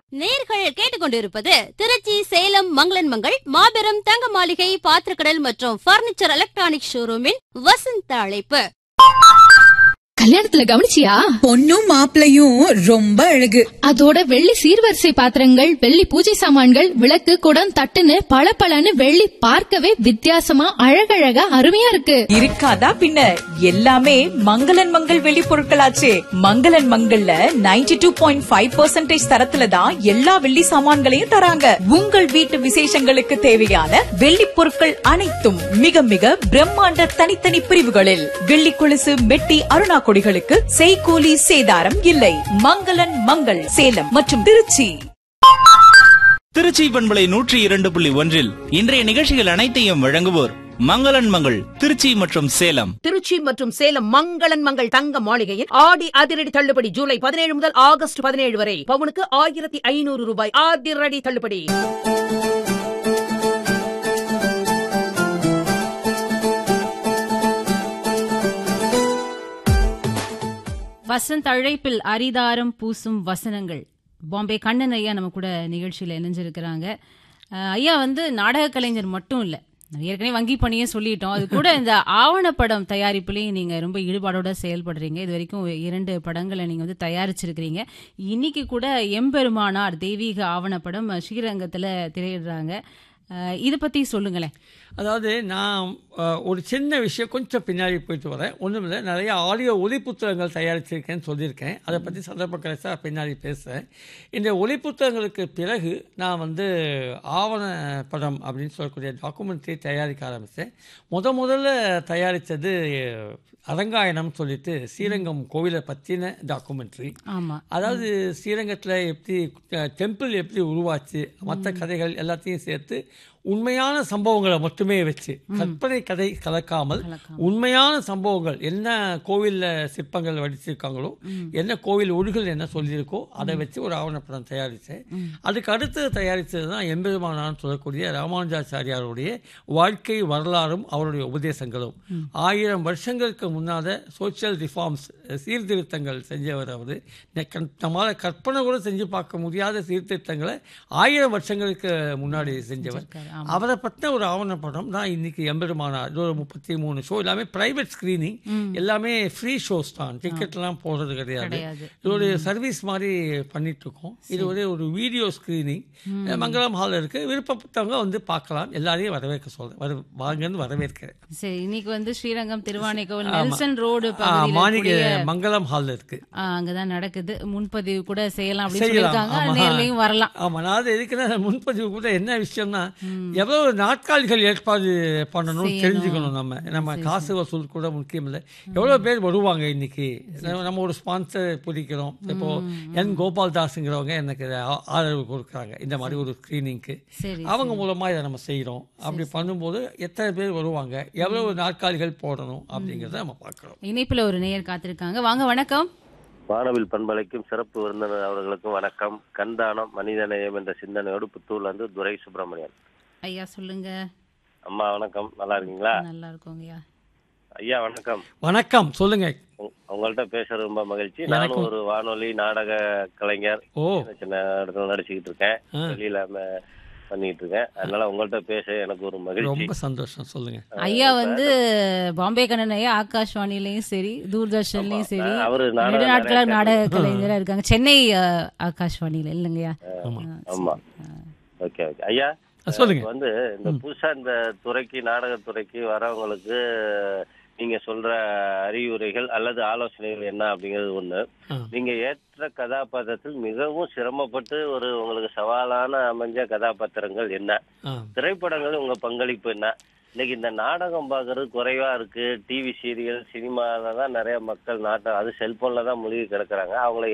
நேர்கள் கேட்டுக்கொண்டிருப்பது திருச்சி சேலம் மங்களன் மங்கள் மாபெரும் தங்க மாளிகை பாத்திரக்கடல் மற்றும் பர்னிச்சர் எலக்ட்ரானிக் ஷோரூமின் வசந்த அழைப்பு கல்யாணத்துல கவனிச்சியா பொண்ணும் மாப்பிளையும் ரொம்ப அழகு அதோட வெள்ளி சீர்வரிசை பாத்திரங்கள் வெள்ளி பூஜை சாமான்கள் விளக்கு குடம் தட்டுன்னு பளபளன்னு வெள்ளி பார்க்கவே வித்தியாசமா அழகழகா அருமையா இருக்கு இருக்காதா பின்ன எல்லாமே மங்களன் மங்கள் வெளி பொருட்களாச்சே மங்களன் மங்கள்ல 92.5% டூ பாயிண்ட் ஃபைவ் தரத்துல தான் எல்லா வெள்ளி சாமான்களையும் தராங்க உங்கள் வீட்டு விசேஷங்களுக்கு தேவையான வெள்ளி பொருட்கள் அனைத்தும் மிக மிக பிரம்மாண்ட தனித்தனி பிரிவுகளில் வெள்ளி கொலுசு மெட்டி அருணா கொடிகளுக்கு செய்கூலி சேதாரம் இல்லை மங்களன் மங்கள் சேலம் மற்றும் திருச்சி திருச்சி பண்பலை நூற்றி இரண்டு புள்ளி ஒன்றில் இன்றைய நிகழ்ச்சிகள் அனைத்தையும் வழங்குவோர் மங்களன் மங்கள் திருச்சி மற்றும் சேலம் திருச்சி மற்றும் சேலம் மங்களன் மங்கள் தங்க மாளிகையில் ஆடி அதிரடி தள்ளுபடி ஜூலை பதினேழு முதல் ஆகஸ்ட் பதினேழு வரை பவுனுக்கு ஆயிரத்தி ஐநூறு ரூபாய் அதிரடி தள்ளுபடி வசந்த் அழைப்பில் அரிதாரம் பூசும் வசனங்கள் பாம்பே கண்ணன் ஐயா நம்ம கூட நிகழ்ச்சியில் இணைஞ்சிருக்கிறாங்க அஹ் ஐயா வந்து நாடக கலைஞர் மட்டும் இல்லை ஏற்கனவே வங்கி பணியே சொல்லிட்டோம் அது கூட இந்த ஆவணப்படம் தயாரிப்புலையும் நீங்க ரொம்ப ஈடுபாடோட செயல்படுறீங்க இது வரைக்கும் இரண்டு படங்களை நீங்க வந்து தயாரிச்சிருக்கிறீங்க இன்னைக்கு கூட எம்பெருமானார் தெய்வீக ஆவணப்படம் ஸ்ரீரங்கத்துல திரையிடுறாங்க அஹ் இத பத்தி சொல்லுங்களேன் அதாவது நான் அஹ், ஒரு சின்ன விஷயம் கொஞ்சம் பின்னாடி போயிட்டு வரேன் ஒன்றும் இல்லை நிறைய ஆடியோ ஒலி புத்தகங்கள் தயாரிச்சிருக்கேன்னு சொல்லியிருக்கேன் அதை பற்றி சந்தர்ப்ப கிடைச்சா பின்னாடி பேசுகிறேன் இந்த ஒலி புத்தகங்களுக்கு பிறகு நான் வந்து ஆவண படம் அப்படின்னு சொல்லக்கூடிய டாக்குமெண்ட்ரி தயாரிக்க ஆரம்பித்தேன் முத முதல்ல தயாரித்தது அரங்காயணம் சொல்லிட்டு ஸ்ரீரங்கம் கோவிலை பற்றின டாக்குமெண்ட்ரி ஆமா அதாவது ஸ்ரீரங்கத்தில் எப்படி டெம்பிள் எப்படி உருவாச்சு மற்ற கதைகள் எல்லாத்தையும் சேர்த்து உண்மையான சம்பவங்களை மட்டுமே வச்சு கற்பனை கதை கலக்காமல் உண்மையான சம்பவங்கள் என்ன கோவிலில் சிற்பங்கள் வடிச்சிருக்காங்களோ என்ன கோவில் ஒழுகல் என்ன சொல்லியிருக்கோ அதை வச்சு ஒரு ஆவணப்படம் தயாரித்தேன் அதுக்கு அடுத்து தயாரித்தது தான் எம்பெருமானான்னு சொல்லக்கூடிய ராமானுஜாச்சாரியாருடைய வாழ்க்கை வரலாறும் அவருடைய உபதேசங்களும் ஆயிரம் வருஷங்களுக்கு முன்னாத சோஷியல் ரிஃபார்ம்ஸ் சீர்திருத்தங்கள் செஞ்சவர் அவர் நம்மளால் கற்பனை கூட செஞ்சு பார்க்க முடியாத சீர்திருத்தங்களை ஆயிரம் வருஷங்களுக்கு முன்னாடி செஞ்சவர் அவரை பற்றின ஒரு ஆவணப்படம் தான் இன்னைக்கு எம்பெருமானார் இது ஒரு முப்பத்தி மூணு ஷோ எல்லாமே பிரைவேட் ஸ்க்ரீனிங் எல்லாமே ஃப்ரீ ஷோஸ் தான் டிக்கெட்லாம் போடுறது கிடையாது கிடையாது. இது ஒரு சர்வீஸ் மாதிரி பண்ணிட்டு இருக்கோம் இது ஒரு ஒரு வீடியோ ஸ்க்ரீனிங் மங்களம் ஹால் இருக்கு விருப்பப்பட்டவங்க வந்து பார்க்கலாம் எல்லாரையும் வரவேற்க சொல்றேன் வர வாங்கன்னு வரவேற்கிறேன் சரி இன்னைக்கு வந்து ஸ்ரீரங்கம் திருவானைக்கோவில் ஆமா. நெல்சன் ரோடு ஆ, பகுதியில் மாணிக்க இருக்கக்கூடிய- மங்களம் ஹால் இருக்கு ஆ, அங்கதான் நடக்குது முன்பதிவு கூட செய்யலாம் அப்படின்னு செய்யலாம் சொல்லியிருக்காங்க ஆமா. நேர்லயும் வரலாம் ஆமா நான் அது எதுக்குன்னா முன்பதிவு கூட என்ன விஷயம்னா எவ்வளவு நாட்காலிகள் ஏற்பாடு பண்ணணும்னு செய்யணும். தெரிஞ்சுக்கணும் நம்ம நம்ம காசு வசூல் கூட முக்கியம் இல்லை எவ்வளவு பேர் வருவாங்க இன்னைக்கு நம்ம- நம்ம ஒரு ஸ்பான்சர் பிடிக்கிறோம் இப்போ என் கோபால் தாஸுங்கிறவங்க எனக்கு இதை ஆ- ஆதரவு கொடுக்குறாங்க இந்த மாதிரி ஒரு ஸ்க்ரீனிங்க்கு சரி அவங்க மூலமா இதை நம்ம செய்றோம் அப்படி பண்ணும்போது எத்தனை பேர் வருவாங்க எவ்வளவு நாற்காலிகள் போடணும் அப்படிங்கிறத நம்ம பார்க்குறோம் இணைப்புல ஒரு நேயர் காத்திருக்காங்க வாங்க வணக்கம் வானவில் பண்பலைக்கும் சிறப்பு விருந்தினர் அவர்களுக்கும் வணக்கம் கண்தானம் மனிதநேயம் என்ற சிந்தனையோடு புத்தூர்ல இருந்து துரை சுப்பிரமணியன் ஐயா சொல்லுங்க அம்மா வணக்கம் நல்லா இருக்கீங்களா நல்லா இருக்கோங்கய்யா ஐயா வணக்கம் வணக்கம் சொல்லுங்க உங்க- உங்கள்ட்ட பேசுறது ரொம்ப மகிழ்ச்சி நானும் ஒரு வானொலி நாடக கலைஞர் ஓ சின்ன சின்ன இடத்துல நடிச்சுக்கிட்டு இருக்கேன் ஆ. வெளியில ம- பண்ணிட்டு இருக்கேன் அதனால உங்கள்ட்ட பேச எனக்கு ஒரு மகிழ்ச்சி ரொம்ப சந்தோஷம் சொல்லுங்க ஐயா வந்து பாம்பே கண்ணன் ஐயா ஆகாஷ்வாணிலையும் சரி தூர்தர்ஷன்லயும் சரி அவரு நாடக ரெண்டு நாட்களா நிறைய நாடக கலைஞரா இருக்காங்க சென்னை அ, ஆகாஷ்வாணியில இல்லைங்கய்யா ஆமா ஆமா ஓகே ஓகே ஐயா சொல்லுங்க இப்ப வந்து இந்த புதுசா இந்த துறைக்கு நாடகத்துறைக்கு வரவங்களுக்கு நீங்க சொல்ற அறிவுரைகள் அல்லது ஆலோசனைகள் என்ன அப்படிங்கிறது ஒண்ணு ஆ. நீங்க ஏற்ற கதாபாத்திரத்தில் மிகவும் சிரமப்பட்டு ஒரு உங்களுக்கு சவாலான அமைஞ்ச கதாபாத்திரங்கள் என்ன ஆ திரைப்படங்கள் உங்க பங்களிப்பு என்ன இன்னைக்கு இந்த நாடகம் பார்க்கறது குறைவா இருக்கு டிவி சீரியல் சினிமால தான் நிறைய மக்கள் நாட்டம் அது செல்போன்ல தான் மூழ்கி கிடக்குறாங்க அவங்கள